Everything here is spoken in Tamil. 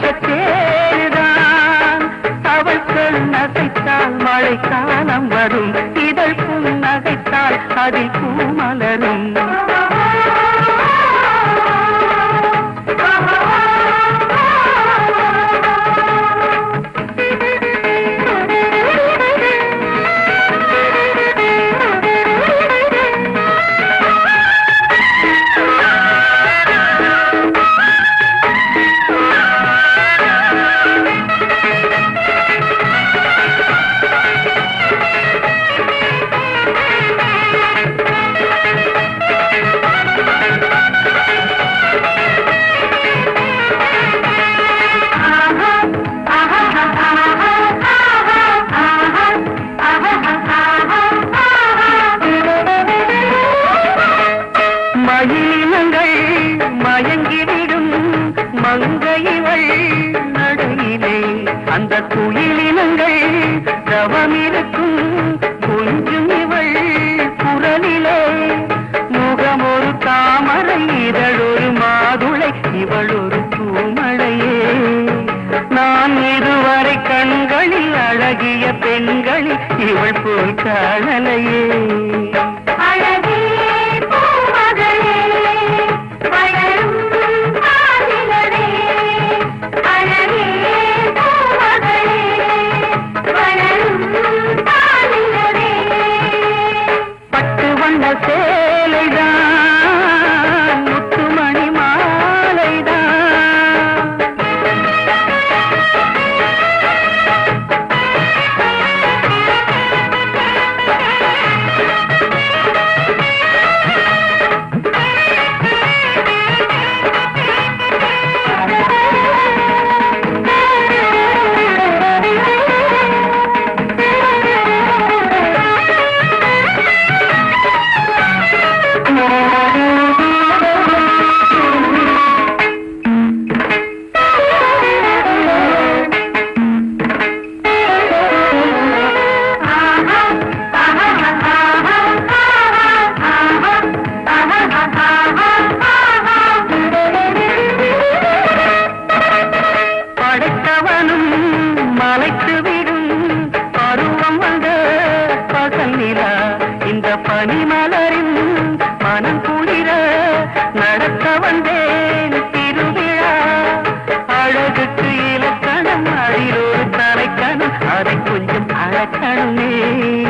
மயக்கத்தேருதான் அவள் கண்ணசைத்தால் மழைக்காலம் வரும் இதழ் புன்னகைத்தால் அதில் பூமலரும் மயிலினங்கள் மயங்கிவிடும் மங்கையிவள் நடுயிலே அந்த குயிலினங்கள் தவமிருக்கும் கொஞ்சம் இவள் குரலிலே முகம் ஒரு தாமரை இதழொரு மாதுளை இவள் ஒரு பூமழையே நான் இதுவரை கண்களில் அழகிய பெண்களில் இவள் போல் காணலையே அழகே பூமகளே வளரும் காதிலரே அழகே பூமகளே வளரும் காதிலரே பட்டு வண்ண சேலைதான் முத்துமணி மாலைதான் படைத்தவனும் மலைத்து விடும் பருவம் வந்த பகல் நிலா இந்த பனிமலரின் மனம் குளிர நடத்த வந்தேன் திருவிழா அழகுக்கு இலக்கணம் அதில் ஒரு தலைக்கணம் அதை கொஞ்சம் அழக்கணுமே